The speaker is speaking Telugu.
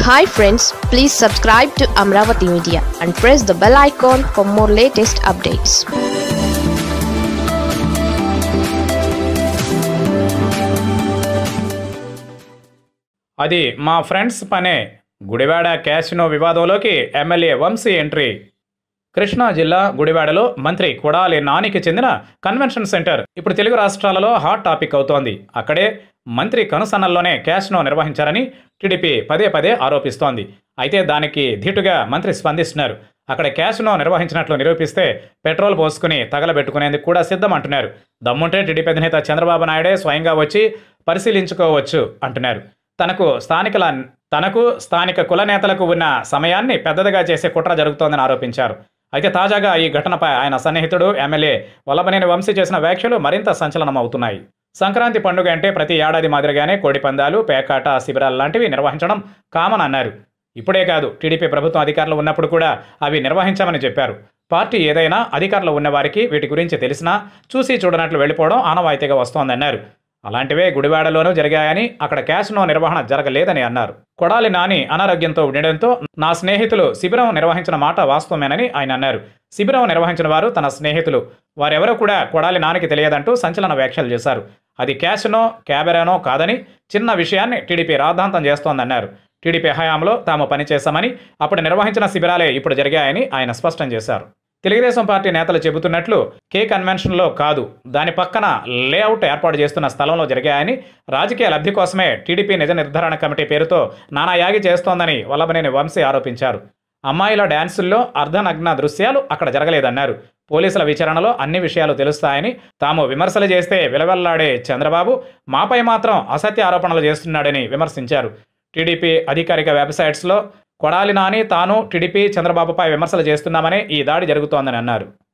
hi friends please subscribe to Amaravati media and press the bell icon for more latest updates అది మా ఫ్రెండ్స్ పనే గుడివాడ క్యాసినో వివాదంలోకి ఎమ్మెల్యే వంశీ ఎంట్రీ కృష్ణా జిల్లా గుడివాడలో మంత్రి కొడాలి నానికి చెందిన కన్వెన్షన్ సెంటర్ ఇప్పుడు తెలుగు రాష్ట్రాలలో హాట్ టాపిక్ అవుతోంది అక్కడే మంత్రి కనుసన్నల్లోనే క్యాష్నో నిర్వహించారని టీడీపీ పదే పదే ఆరోపిస్తోంది అయితే దానికి ధీటుగా మంత్రి స్పందిస్తున్నారు అక్కడ క్యాష్నో నిర్వహించినట్లు నిరూపిస్తే పెట్రోల్ పోసుకుని తగలబెట్టుకునేందుకు కూడా సిద్ధం అంటున్నారు దమ్ముంటే టీడీపీ అధినేత చంద్రబాబు నాయుడే స్వయంగా వచ్చి పరిశీలించుకోవచ్చు అంటున్నారు తనకు స్థానికుల తనకు స్థానిక కుల నేతలకు ఉన్న సమయాన్ని పెద్దదిగా చేసే కుట్ర జరుగుతోందని ఆరోపించారు అయితే తాజాగా ఈ ఘటనపై ఆయన సన్నిహితుడు ఎమ్మెల్యే వల్లభనేని వంశీ చేసిన వ్యాఖ్యలు మరింత సంచలనం అవుతున్నాయి సంక్రాంతి పండుగ అంటే ప్రతి ఏడాది మాదిరిగానే కోడి పందాలు పేకాట శిబిరాలు లాంటివి నిర్వహించడం కామన్ అన్నారు ఇప్పుడే కాదు టీడీపీ ప్రభుత్వం అధికారంలో ఉన్నప్పుడు కూడా అవి నిర్వహించామని చెప్పారు పార్టీ ఏదైనా అధికారంలో ఉన్న వారికి వీటి గురించి తెలిసినా చూసి చూడనట్లు వెళ్ళిపోవడం ఆనవాయితీగా వస్తోందన్నారు అలాంటివే గుడివాడలోనూ జరిగాయని అక్కడ క్యాష్నో నిర్వహణ జరగలేదని అన్నారు కొడాలి నాని అనారోగ్యంతో ఉండడంతో నా స్నేహితులు శిబిరం నిర్వహించిన మాట వాస్తవమేనని ఆయన అన్నారు శిబిరం నిర్వహించిన వారు తన స్నేహితులు వారెవరూ కూడా కొడాలి నానికి తెలియదంటూ సంచలన వ్యాఖ్యలు చేశారు అది క్యాష్నో క్యాబెరానో కాదని చిన్న విషయాన్ని టీడీపీ రాద్ధాంతం చేస్తోందన్నారు టీడీపీ హయాంలో తాము పనిచేశామని అప్పుడు నిర్వహించిన శిబిరాలే ఇప్పుడు జరిగాయని ఆయన స్పష్టం చేశారు తెలుగుదేశం పార్టీ నేతలు చెబుతున్నట్లు కే కన్వెన్షన్లో కాదు దాని పక్కన లేఅవుట్ ఏర్పాటు చేస్తున్న స్థలంలో జరిగాయని రాజకీయ లబ్ధి కోసమే టీడీపీ నిజ నిర్ధారణ కమిటీ పేరుతో నానా యాగి చేస్తోందని వల్లభనేని వంశీ ఆరోపించారు అమ్మాయిల డ్యాన్సుల్లో అర్ధనగ్న దృశ్యాలు అక్కడ జరగలేదన్నారు పోలీసుల విచారణలో అన్ని విషయాలు తెలుస్తాయని తాము విమర్శలు చేస్తే విలవెల్లాడే చంద్రబాబు మాపై మాత్రం అసత్య ఆరోపణలు చేస్తున్నాడని విమర్శించారు టీడీపీ అధికారిక వెబ్సైట్స్లో కొడాలి నాని తాను టీడీపీ చంద్రబాబుపై విమర్శలు చేస్తున్నామని ఈ దాడి జరుగుతోందని అన్నారు